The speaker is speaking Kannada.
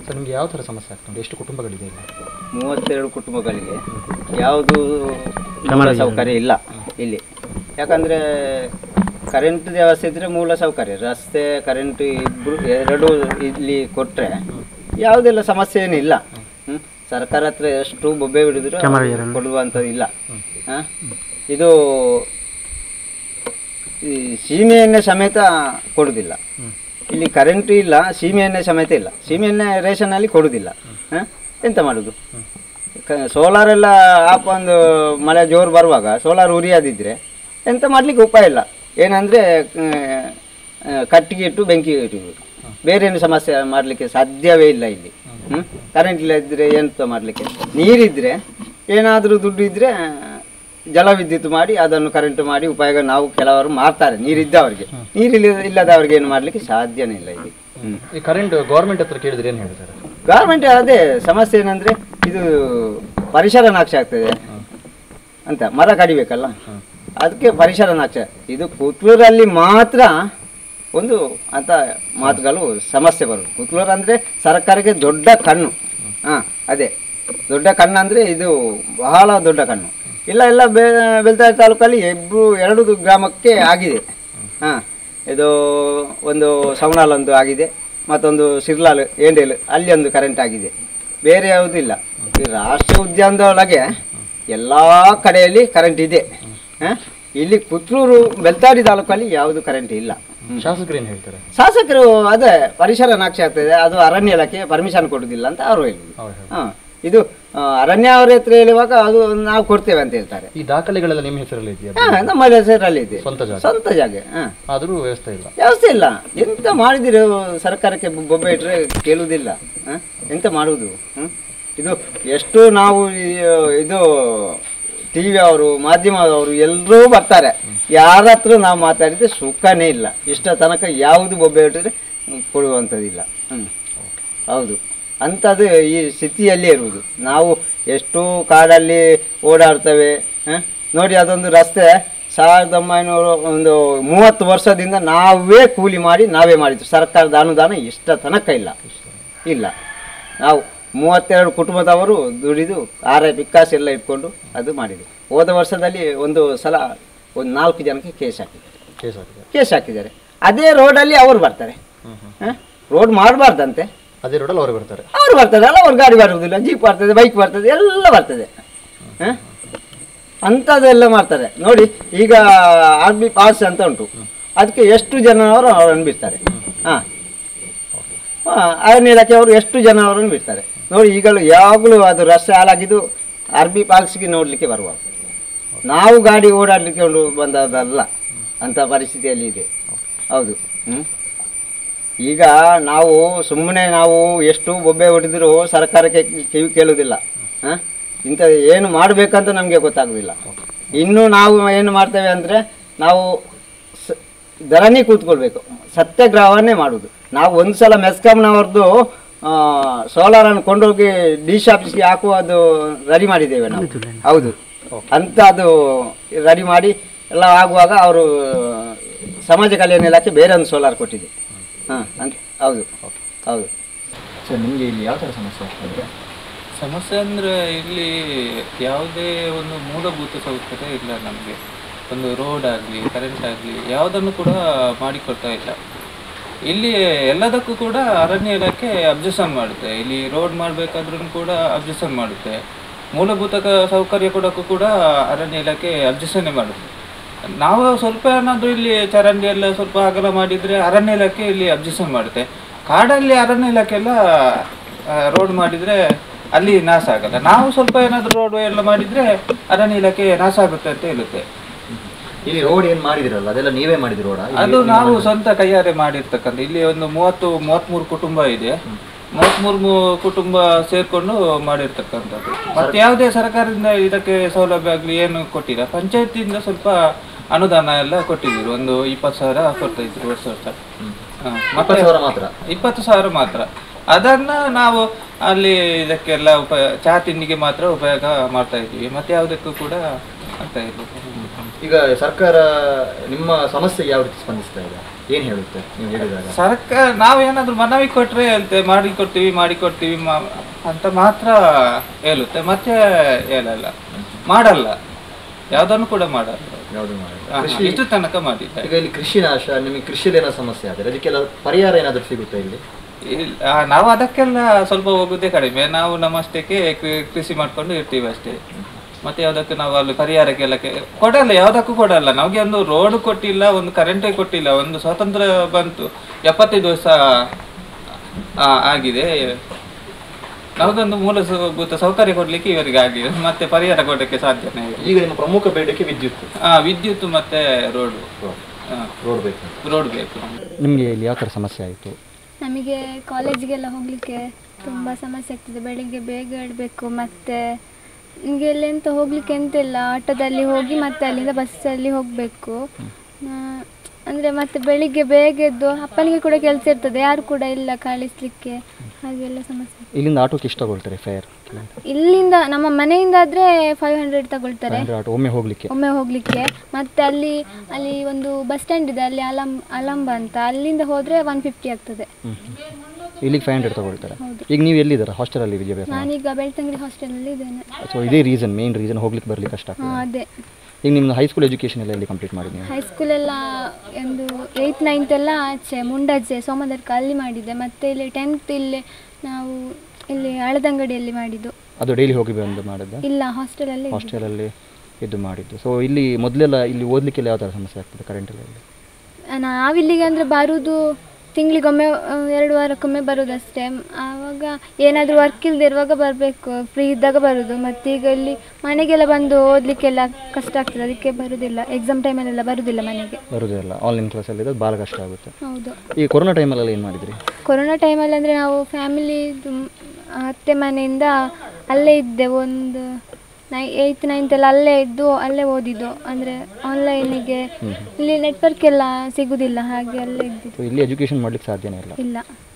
ಸರ್ ನಿಮಗೆ ಯಾವ ಥರ ಸಮಸ್ಯೆ ಆಗ್ತದೆ ಎಷ್ಟು ಕುಟುಂಬಗಳಿದೆ ಇಲ್ಲಿ ಮೂವತ್ತೆರಡು ಕುಟುಂಬಗಳಿಗೆ ಯಾವುದು ಮೂಲ ಸೌಕರ್ಯ ಇಲ್ಲ ಇಲ್ಲಿ ಯಾಕಂದರೆ ಕರೆಂಟ್ ವ್ಯವಸ್ಥೆ ಇದ್ದರೆ ಮೂಲ ಸೌಕರ್ಯ ರಸ್ತೆ ಕರೆಂಟ್ ಇಬ್ಬರು ಎರಡು ಇಲ್ಲಿ ಕೊಟ್ಟರೆ ಯಾವುದೆಲ್ಲ ಸಮಸ್ಯೆ ಏನಿಲ್ಲ ಹ್ಮ್? ಸರ್ಕಾರ ಹತ್ರ ಎಷ್ಟು ಬೊಬ್ಬೆ ಬಿಡಿದ್ರು ಕೊಡುವಂಥದ್ದು ಇಲ್ಲ ಹಾಂ ಇದು ಈ ಸೀಮೆ ಎಣ್ಣೆ ಸಮೇತ ಕೊಡುವುದಿಲ್ಲ ಇಲ್ಲಿ ಕರೆಂಟ್ ಇಲ್ಲ ಸೀಮೆ ಎಣ್ಣೆ ಸಮೇತ ಇಲ್ಲ ಸೀಮೆ ಎಣ್ಣೆ ರೇಷನಲ್ಲಿ ಕೊಡುವುದಿಲ್ಲ ಹ? ಎಂತ ಮಾಡೋದು ಸೋಲಾರ್ ಎಲ್ಲ ಆಪ್ ಒಂದು ಮಳೆ ಜೋರು ಬರುವಾಗ ಸೋಲಾರ್ ಉರಿಯದಿದ್ದರೆ ಎಂತ ಮಾಡಲಿಕ್ಕೆ ಉಪಾಯ ಇಲ್ಲ ಏನಂದರೆ ಕಟ್ಟಿಗೆ ಇಟ್ಟು ಬೆಂಕಿ ಇಟ್ಟುವುದು ಬೇರೆ ಏನು ಸಮಸ್ಯೆ ಮಾಡಲಿಕ್ಕೆ ಸಾಧ್ಯವೇ ಇಲ್ಲ ಇಲ್ಲಿ ಹ್ಮ್? ಕರೆಂಟ್ ಇಲ್ಲ ಇದ್ದರೆ ಎಂತ ಮಾಡಲಿಕ್ಕೆ ನೀರಿದ್ದರೆ ಏನಾದರೂ ದುಡ್ಡು ಇದ್ದರೆ ಜಲವಿದ್ಯುತ್ ಮಾಡಿ ಅದನ್ನು ಕರೆಂಟ್ ಮಾಡಿ ಉಪಯೋಗ ನಾವು ಕೆಲವರು ಮಾಡ್ತಾರೆ ನೀರಿದ್ದವರಿಗೆ ನೀರಿಲ್ಲ ಇಲ್ಲದವರಿಗೆ ಏನು ಮಾಡಲಿಕ್ಕೆ ಸಾಧ್ಯನೇ ಇಲ್ಲ ಇಲ್ಲಿ ಹ್ಮ್. ಈ ಕರೆಂಟ್ ಗೌರ್ಮೆಂಟ್ ಹತ್ರ ಕೇಳಿದ್ರೆ ಏನು ಹೇಳ್ತಾರೆ ಗೌರ್ಮೆಂಟ್ ಅದೇ ಸಮಸ್ಯೆ ಏನಂದ್ರೆ ಇದು ಪರಿಸರ ನಾಶ ಆಗ್ತದೆ ಅಂತ ಮರ ಕಡಿಬೇಕಲ್ಲ ಅದಕ್ಕೆ ಪರಿಸರ ನಾಶ ಇದು ಪುತ್ತೂರಲ್ಲಿ ಮಾತ್ರ ಒಂದು ಅಂತ ಮಾತುಗಳು ಸಮಸ್ಯೆ ಬರುದು ಪುತ್ತೂರು ಅಂದರೆ ಸರ್ಕಾರಕ್ಕೆ ದೊಡ್ಡ ಕಣ್ಣು ಹಾಂ ಅದೇ ದೊಡ್ಡ ಕಣ್ಣು ಅಂದರೆ ಇದು ಬಹಳ ದೊಡ್ಡ ಕಣ್ಣು ಇಲ್ಲ ಎಲ್ಲ ಬೆ ಬೆಳ್ತಾಯಿ ತಾಲೂಕಲ್ಲಿ ಇಬ್ಬರು ಎರಡು ಗ್ರಾಮಕ್ಕೆ ಆಗಿದೆ ಹಾಂ ಇದು ಒಂದು ಸವಣಾಲ್ ಒಂದು ಆಗಿದೆ ಮತ್ತೊಂದು ಸಿರ್ಲಾಲ್ ಏಂಡೇಲ್ ಅಲ್ಲಿ ಒಂದು ಕರೆಂಟ್ ಆಗಿದೆ ಬೇರೆ ಯಾವುದೂ ಇಲ್ಲ ಈ ರಾಷ್ಟ್ರೀಯ ಉದ್ಯಾನದೊಳಗೆ ಎಲ್ಲ ಕಡೆಯಲ್ಲಿ ಕರೆಂಟ್ ಇದೆ ಹ? ಇಲ್ಲಿ ಪುತ್ತೂರು ಬೆಳ್ತಾಡಿ ತಾಲೂಕಲ್ಲಿ ಯಾವುದು ಕರೆಂಟ್ ಇಲ್ಲ ಶಾಸಕರು ಏನು ಹೇಳ್ತಾರೆ ಶಾಸಕರು ಅದೇ ಪರಿಸರ ನಾಶ ಆಗ್ತದೆ ಅದು ಅರಣ್ಯ ಇಲಾಖೆ ಪರ್ಮಿಷನ್ ಕೊಡುವುದಿಲ್ಲ ಅಂತ ಅವರು ಹೇಳಿದ್ರು ಹೌದು ಹೌದು. ಹಾಂ ಇದು ಆ, ಅರಣ್ಯ ಅವ್ರ ಹತ್ರ ಹೇಳುವಾಗ ಅದು ನಾವು ಕೊಡ್ತೇವೆ ಅಂತ ಹೇಳ್ತಾರೆ ಈ ದಾಖಲೆಗಳೆಲ್ಲ ನಿಮ್ಮ ಹೆಸರಲ್ಲಿ ಇದೆಯಾ ಹಾ, ನಮ್ಮ ಹೆಸರಲ್ಲಿ ಇದೆ ಸ್ವಂತ ಜಾಗ ಸ್ವಂತ ಜಾಗ ಹಾಂ ಆದರೂ ವ್ಯವಸ್ಥೆ ಇಲ್ಲ ವ್ಯವಸ್ಥೆ ಇಲ್ಲ ಎಂತ ಮಾಡಿದಿರಿ ಸರ್ಕಾರಕ್ಕೆ ಬೊ- ಬೊಬ್ಬೆ ಇಟ್ಟರೆ ಕೇಳುವುದಿಲ್ಲ ಹ? ಎಂತ ಮಾಡುವುದು ಹ್ಮ್? ಇದು ಎಷ್ಟು ನಾವು ಈ- ಇದು ಟಿ ವಿ ಅವರು ಮಾಧ್ಯಮದವರು ಎಲ್ಲರೂ ಬರ್ತಾರೆ ಯಾರ ಹತ್ರ ನಾವು ಮಾತಾಡಿದ್ರೆ ಸುಖನೇ ಇಲ್ಲ ಇಷ್ಟ ತನಕ ಯಾವುದು ಬೊಬ್ಬೆ ಇಟ್ಟರೆ ಕೊಡುವಂಥದ್ದಿಲ್ಲ ಹ್ಞೂ ಹೌದು ಅಂಥದ್ದು ಈ ಸ್ಥಿತಿಯಲ್ಲೇ ಇರುವುದು ನಾವು ಎಷ್ಟು ಕಾಡಲ್ಲಿ ಓಡಾಡ್ತೇವೆ ಹ? ನೋಡಿ ಅದೊಂದು ರಸ್ತೆ ಸಾವಿರದ ಒಂಬೈನೂರ ಒಂದು ಮೂವತ್ತು ವರ್ಷದಿಂದ ನಾವೇ ಕೂಲಿ ಮಾಡಿ ನಾವೇ ಮಾಡಿದ್ದು ಸರ್ಕಾರದ ಅನುದಾನ ಇಷ್ಟ ತನಕ ಇಲ್ಲ ಇಲ್ಲ ನಾವು ಮೂವತ್ತೆರಡು ಕುಟುಂಬದವರು ದುಡಿದು ಆರೆ ಪಿಕ್ಕಾಸ್ ಎಲ್ಲ ಇಟ್ಕೊಂಡು ಅದು ಮಾಡಿದ್ವಿ ಹೋದ ವರ್ಷದಲ್ಲಿ ಒಂದು ಸಲ ಒಂದು ನಾಲ್ಕು ಜನಕ್ಕೆ ಕೇಸ್ ಹಾಕಿದ್ರು ಕೇಸ್ ಆಗಿದೆ ಕೇಸ್ ಹಾಕಿದ್ದಾರೆ ಅದೇ ರೋಡಲ್ಲಿ ಅವರು ಬರ್ತಾರೆ ರೋಡ್ ಮಾಡಬಾರ್ದಂತೆ ಅದೇ ರೋಡಲ್ಲಿ ಅವರು ಬರ್ತಾರೆ ಅವ್ರು ಬರ್ತಾರೆ ಅಲ್ಲ ಅವ್ರು ಗಾಡಿ ಬರುವುದಿಲ್ಲ ಜೀಪ್ ಬರ್ತದೆ ಬೈಕ್ ಬರ್ತದೆ ಎಲ್ಲ ಬರ್ತದೆ ಹ? ಅಂಥದ್ದೆಲ್ಲ ಮಾಡ್ತಾರೆ ನೋಡಿ ಈಗ ಆರ್ ಬಿ ಪಾಸ್ ಅಂತ ಉಂಟು ಅದಕ್ಕೆ ಎಷ್ಟು ಜನವರು ಅವರನ್ನು ಬಿಡ್ತಾರೆ ಹಾಂ ಅರಣ್ಯ ಇಲಾಖೆಯವರು ಎಷ್ಟು ಜನ ಅವರನ್ನು ಬಿಡ್ತಾರೆ ನೋಡಿ ಈಗಲೂ ಯಾವಾಗಲೂ ಅದು ರಸ್ತೆ ಹಾಳಾಗಿದ್ದು ಆರ್ ಬಿ ಪಾಲ್ಸ್ಗೆ ನೋಡಲಿಕ್ಕೆ ಬರುವಾಗ ನಾವು ಗಾಡಿ ಓಡಾಡಲಿಕ್ಕೆ ಒಂದು ಬಂದದಲ್ಲ ಅಂಥ ಪರಿಸ್ಥಿತಿಯಲ್ಲಿ ಇದೆ ಹೌದು ಹ್ಞೂ ಈಗ ನಾವು ಸುಮ್ಮನೆ ನಾವು ಎಷ್ಟು ಬೊಬ್ಬೆ ಹೊಡೆದರೂ ಸರ್ಕಾರಕ್ಕೆ ಕಿವಿ ಕೇಳುವುದಿಲ್ಲ ಹಾಂ ಇಂಥ ಏನು ಮಾಡಬೇಕಂತ ನಮಗೆ ಗೊತ್ತಾಗೋದಿಲ್ಲ ಇನ್ನು ನಾವು ಏನು ಮಾಡ್ತೇವೆ ಅಂದರೆ ನಾವು ಸ- ಧರಣಿ ಕೂತ್ಕೊಳ್ಬೇಕು ಸತ್ಯಾಗ್ರಹವನ್ನೇ ಮಾಡುವುದು ನಾವು ಒಂದು ಸಲ ಮೆಸ್ಕಾಂನವ್ರದ್ದು ಸೋಲಾರನ್ನು ಕೊಂಡೋಗಿ ಡಿ ಸಿ ಆಫೀಸ್ಗೆ ಹಾಕುವುದು ರೆಡಿ ಮಾಡಿದ್ದೇವೆ ನಾವು ಹೌದು ಅಂತ ಅದು ರೆಡಿ ಮಾಡಿ ಎಲ್ಲ ಆಗುವಾಗ ಅವರು ಸಮಾಜ ಕಲ್ಯಾಣ ಇಲಾಖೆ ಬೇರೆ ಒಂದು ಸೋಲಾರ್ ಕೊಟ್ಟಿದೆ ಹಾಂ ಅಂತ ಹೌದು ಹೌದು ಸರ್ ನಿಮಗೆ ಇಲ್ಲಿ ಯಾವ ಥರ ಸಮಸ್ಯೆ ಆಗ್ತದೆ ಸಮಸ್ಯೆ ಅಂದರೆ ಇಲ್ಲಿ ಯಾವುದೇ ಒಂದು ಮೂಲಭೂತ ಸೌಕರ್ಯ ಇಲ್ಲ ನಮಗೆ ಒಂದು ರೋಡ್ ಆಗಲಿ ಕರೆಂಟ್ ಆಗಲಿ ಯಾವುದನ್ನು ಕೂಡ ಮಾಡಿಕೊಡ್ತಾ ಇಲ್ಲ ಇಲ್ಲಿ ಎಲ್ಲದಕ್ಕೂ ಕೂಡ ಅರಣ್ಯ ಇಲಾಖೆ ಅಬ್ಜೆಕ್ಷನ್ ಮಾಡುತ್ತೆ ಇಲ್ಲಿ ರೋಡ್ ಮಾಡಬೇಕಾದ್ರೂ ಕೂಡ ಅಬ್ಜೆಕ್ಷನ್ ಮಾಡುತ್ತೆ ಮೂಲಭೂತ ಕ- ಸೌಕರ್ಯ ಕೊಡೋಕ್ಕೂ ಕೂಡ ಅರಣ್ಯ ಇಲಾಖೆ ಅಬ್ಜೆಕ್ಷನ್ನೇ ಮಾಡುತ್ತೆ ನಾವು ಸ್ವಲ್ಪ ಏನಾದರೂ ಇಲ್ಲಿ ಚರಂಡಿ ಎಲ್ಲ ಸ್ವಲ್ಪ ಅಗಲ ಮಾಡಿದರೆ ಅರಣ್ಯ ಇಲಾಖೆ ಇಲ್ಲಿ ಅಬ್ಜೆಕ್ಷನ್ ಮಾಡುತ್ತೆ ಕಾಡಲ್ಲಿ ಅರಣ್ಯ ಇಲಾಖೆ ಎಲ್ಲ ರೋಡ್ ಮಾಡಿದರೆ ಅಲ್ಲಿ ನಾಶ ಆಗಲ್ಲ ನಾವು ಸ್ವಲ್ಪ ಏನಾದರೂ ರೋಡ್ ಎಲ್ಲ ಮಾಡಿದರೆ ಅರಣ್ಯ ಇಲಾಖೆ ನಾಶ ಆಗುತ್ತೆ ಅಂತ ಹೇಳುತ್ತೆ ಇಲ್ಲಿ ರೋಡ್ ಏನು ಮಾಡಿದಿರಲ್ಲ ಅದೆಲ್ಲ ನೀವೇ ಮಾಡಿದ ರೋಡ ಅದು ನಾವು ಸ್ವಂತ ಕೈಯಾರೆ ಮಾಡಿರ್ತಕ್ಕಂಥ ಇಲ್ಲಿ ಒಂದು ಮೂವತ್ತು ಮೂವತ್ಮೂರು ಕುಟುಂಬ ಇದೆ ಮೂವತ್ಮೂರು ಮೂ- ಕುಟುಂಬ ಸೇರ್ಕೊಂಡು ಮಾಡಿರ್ತಕ್ಕಂಥದ್ದು ಮತ್ತೆ ಯಾವುದೇ ಸರ್ಕಾರದಿಂದ ಇದಕ್ಕೆ ಸೌಲಭ್ಯ ಆಗಲಿ ಏನು ಕೊಟ್ಟಿಲ್ಲ ಪಂಚಾಯತಿಯಿಂದ ಸ್ವಲ್ಪ ಅನುದಾನ ಎಲ್ಲ ಕೊಟ್ಟಿದ್ರು ಒಂದು ಇಪ್ಪತ್ತು ಸಾವಿರ ಕೊಡ್ತಾ ಇದ್ರು ವರ್ಷ ವರ್ಷ ಹಾ, ಮತ್ತೆ ಸಾವಿರ ಮಾತ್ರ ಇಪ್ಪತ್ತು ಸಾವಿರ ಮಾತ್ರ ಅದನ್ನ ನಾವು ಅಲ್ಲಿ ಇದಕ್ಕೆಲ್ಲ ಉಪಯೋಗ ಚಹಾ ತಿಂಡಿಗೆ ಮಾತ್ರ ಉಪಯೋಗ ಮಾಡ್ತಾ ಇದ್ದೀವಿ ಮತ್ತೆ ಯಾವುದಕ್ಕೂ ಕೂಡ ಅಂತ ಇಲ್ಲ ಈಗ ಸರ್ಕಾರ ನಿಮ್ಮ ಸಮಸ್ಯೆಗೆ ಯಾವ ರೀತಿ ಸ್ಪಂದಿಸ್ತಾ ಇದೆ ಏನು ಹೇಳುತ್ತೆ ನೀವು ಹೇಳಿದಾಗ ಸರ್ಕಾರ ನಾವು ಏನಾದ್ರು ಮನವಿ ಕೊಟ್ರೆ ಹೇಳ್ತೆ ಮಾಡಿ ಕೊಡ್ತೀವಿ ಮಾಡಿ ಕೊಡ್ತೀವಿ ಮಾ- ಅಂತ ಮಾತ್ರ ಹೇಳುತ್ತೆ ಮತ್ತೆ ಹೇಳಲ್ಲ ಮಾಡಲ್ಲ ಯಾವ್ದನ್ನು ಕೂಡ ಮಾಡಲ್ಲ ಯಾವುದು ಮಾಡಿ ಹಾ, ಹಾ, ಇಷ್ಟು ತನಕ ಮಾಡಿದ್ದಾರೆ ಈಗ ಇಲ್ಲಿ ಕೃಷಿ ನಾಶ ನಿಮಗೆ ಕೃಷಿಯಲ್ಲಿ ಏನೋ ಸಮಸ್ಯೆ ಆದರೆ ಅದಕ್ಕೆಲ್ಲ ಪರಿಹಾರ ಏನಾದರೂ ಸಿಗುತ್ತೆ ಇಲ್ಲಿ ಇಲ್- ಆ, ನಾವು ಅದಕ್ಕೆಲ್ಲ ಸ್ವಲ್ಪ ಹೋಗುದೇ ಕಡಿಮೆ ನಾವು ನಮ್ಮಷ್ಟಕ್ಕೆ ಕೃ- ಕೃಷಿ ಮಾಡ್ಕೊಂಡು ಇರ್ತೀವಿ ಅಷ್ಟೇ ಮತ್ತೆ ಯಾವ್ದಕ್ಕೆ ನಾವು ಅಲ್ಲಿ ಪರಿಹಾರಕ್ಕೆಲ್ಲ ಕೆ- ಕೊಡಲ್ಲ ಯಾವ್ದಕ್ಕೂ ಕೊಡಲ್ಲ ನಮಗೆ ಒಂದು ರೋಡ್ ಕೊಟ್ಟಿಲ್ಲ ಒಂದು ಕರೆಂಟೇ ಕೊಟ್ಟಿಲ್ಲ ಒಂದು ಸ್ವಾತಂತ್ರ್ಯ ಬಂತು ಎಪ್ಪತ್ತೈದು ವರ್ಷ ಆ, ಆಗಿದೆ ನಮಗೊಂದು ಮೂಲಭೂತ ಸೌಕರ್ಯ ಕೊಡ್ಲಿಕ್ಕೆ ಇವರಿಗೆ ಆಗಿದೆ ಮತ್ತೆ ಪರಿಹಾರ ಕೊಡಲಿಕ್ಕೆ ಸಾಧ್ಯನೇ ಇಲ್ಲ ಈಗ ನಿಮ್ಮ ಪ್ರಮುಖ ಬೇಡಿಕೆ ವಿದ್ಯುತ್ ಆ, ವಿದ್ಯುತ್ ಮತ್ತೆ ರೋಡು ರೋಡ್ ಬೇಕು ರೋಡ್ ಬೇಕು ನಿಮಗೆ ಇಲ್ಲಿ ಯಾವ ಥರ ಸಮಸ್ಯೆ ಆಯಿತು ನಮಗೆ ಕಾಲೇಜಿಗೆಲ್ಲ ಹೋಗಲಿಕ್ಕೆ ತುಂಬ ಸಮಸ್ಯೆ ಆಗ್ತದೆ ಬೆಳಿಗ್ಗೆ ಬೇಗ ಏಳಬೇಕು ಮತ್ತು ನಿಮಗೆ ಎಂತ ಹೋಗಲಿಕ್ಕೆ ಎಂತ ಇಲ್ಲ ಆಟೋದಲ್ಲಿ ಹೋಗಿ ಮತ್ತೆ ಅಲ್ಲಿಂದ ಬಸ್ಸಲ್ಲಿ ಹೋಗಬೇಕು ಅಂದರೆ ಮತ್ತೆ ಬೆಳಿಗ್ಗೆ ಬೇಗ ಎದ್ದು ಅಪ್ಪನಿಗೆ ಕೂಡ ಕೆಲಸ ಇರ್ತದೆ ಯಾರು ಕೂಡ ಇಲ್ಲ ಕಳಿಸ್ಲಿಕ್ಕೆ ಹಾಗೆಲ್ಲ ಸಮಸ್ಯೆ ಇಲ್ಲಿಂದ ಆಟೋಕ್ಕೆ ಇಷ್ಟ ತಗೊಳ್ತಾರೆ ಫೇರ್ ಇಲ್ಲಿಂದ ನಮ್ಮ ಮನೆಯಿಂದ ಆದರೆ ಫೈವ್ ಹಂಡ್ರೆಡ್ ತಗೊಳ್ತಾರೆ ಆಟೋ ಒಮ್ಮೆ ಹೋಗಲಿಕ್ಕೆ ಒಮ್ಮೆ ಹೋಗಲಿಕ್ಕೆ ಮತ್ತೆ ಅಲ್ಲಿ ಅಲ್ಲಿ ಒಂದು ಬಸ್ ಸ್ಟ್ಯಾಂಡ್ ಇದೆ ಅಲ್ಲಿ ಅಲಂ ಅಲಂಬ ಅಂತ ಅಲ್ಲಿಂದ ಹೋದರೆ ಒನ್ ಫಿಫ್ಟಿ ಆಗ್ತದೆ ಇಲ್ಲಿಗೆ ಫೈವ್ ಹಂಡ್ರೆಡ್ ತಗೊಳ್ತಾರೆ ಹೌದು. ಈಗ ನೀವು ಎಲ್ಲಿದ್ದೀರಾ ಹಾಸ್ಟೆಲಲ್ಲಿ ವಿದ್ಯಾಭ್ಯಾಸ ನಾನೀಗ ಬೆಳ್ತಂಗಡಿ ಹಾಸ್ಟೆಲಲ್ಲಿ ಇದ್ದೇನೆ ಸೊ ಇದೇ ರೀಸನ್ ಮೇನ್ ರೀಸನ್ ಹೋಗ್ಲಿಕ್ಕೆ ಬರ್ಲಿಕ್ಕೆ ಕಷ್ಟ ಹಾಂ ಆಗ್ತದೆ ಅದೇ ಈಗ ನಿಮ್ದು ಹೈಸ್ಕೂಲ್ ಎಜುಕೇಷನ್ ಎಲ್ಲ ಎಲ್ಲಿ ಕಂಪ್ಲೀಟ್ ಮಾಡಿದ್ವಿ ನೀವು ಹೈಸ್ಕೂಲೆಲ್ಲ ಒಂದು ಏಯ್ತ್ ನೈನ್ತ್ ಎಲ್ಲ ಆಚೆ ಮುಂಡಾಜೆ ಸೋಮದರ್ಕ ಅಲ್ಲಿ ಮಾಡಿದ್ದೆ ಮತ್ತೆ ಇಲ್ಲಿ ಟೆಂತ್ ಇಲ್ಲಿ ನಾವು ಇಲ್ಲಿ ಹಳದಂಗಡಿಯಲ್ಲಿ ಮಾಡಿದ್ದು ಅದು ಡೈಲಿ ಹೋಗಿ ಬಂದು ಮಾಡಿದ್ದ ಇಲ್ಲ ಹಾಸ್ಟೆಲಲ್ಲಿ ಹಾಸ್ಟೆಲಲ್ಲಿ ಇದು ಮಾಡಿದ್ದು ಸೊ ಇಲ್ಲಿ ಮೊದಲೆಲ್ಲ ಇಲ್ಲಿ ಓದಲಿಕ್ಕೆಲ್ಲ ಯಾವ ಥರ ಸಮಸ್ಯೆ ಆಗ್ತದೆ ಕರೆಂಟಲ್ಲಿ ನಾವಿಲ್ಲಿಗೆ ಅಂದರೆ ಬರುವುದು ತಿಂಗಳಿಗೊಮ್ಮೆ ಆ, ಎರಡು ವಾರಕ್ಕೊಮ್ಮೆ ಬರೋದಷ್ಟೇ ಆವಾಗ ಏನಾದರೂ ವರ್ಕ್ ಇಲ್ಲದೆ ಇರುವಾಗ ಬರಬೇಕು ಫ್ರೀ ಇದ್ದಾಗ ಬರೋದು ಮತ್ತು ಈಗ ಇಲ್ಲಿ ಮನೆಗೆಲ್ಲ ಬಂದು ಓದಲಿಕ್ಕೆಲ್ಲ ಕಷ್ಟ ಆಗ್ತದೆ ಅದಕ್ಕೆ ಬರೋದಿಲ್ಲ ಎಕ್ಸಾಮ್ ಟೈಮಲ್ಲೆಲ್ಲ ಬರೋದಿಲ್ಲ ಮನೆಗೆ ಬರೋದೇ ಇಲ್ಲ ಆನ್ಲೈನ್ ಕ್ಲಾಸಲ್ಲಿ ಇರೋದು ಭಾಳ ಕಷ್ಟ ಆಗುತ್ತೆ ಹೌದು ಈ ಕೊರೋನಾ ಟೈಮಲ್ಲೆಲ್ಲ ಏನು ಮಾಡಿದ್ರಿ ಕೊರೋನಾ ಟೈಮಲ್ಲಿ ಅಂದರೆ ನಾವು ಫ್ಯಾಮಿಲಿ ಅತ್ತೆ ಮನೆಯಿಂದ ಅಲ್ಲೇ ಇದ್ದೆ ಒಂದು ನೈ ಏಯ್ತ್ ನೈನ್ತ್ ಎಲ್ಲ ಅಲ್ಲೇ ಇದ್ದು ಅಲ್ಲೇ ಓದಿದ್ದು ಅಂದರೆ ಆನ್ಲೈನಿಗೆ ಇಲ್ಲಿ ನೆಟ್ವರ್ಕ್ ಎಲ್ಲ ಸಿಗುದಿಲ್ಲ ಹಾಗೆ ಅಲ್ಲೇ ಇದ್ದಿದ್ದು ಸೊ ಇಲ್ಲಿ ಎಜುಕೇಷನ್ ಮಾಡ್ಲಿಕ್ಕೆ ಸಾಧ್ಯನೇ ಇಲ್ಲ ಇಲ್ಲ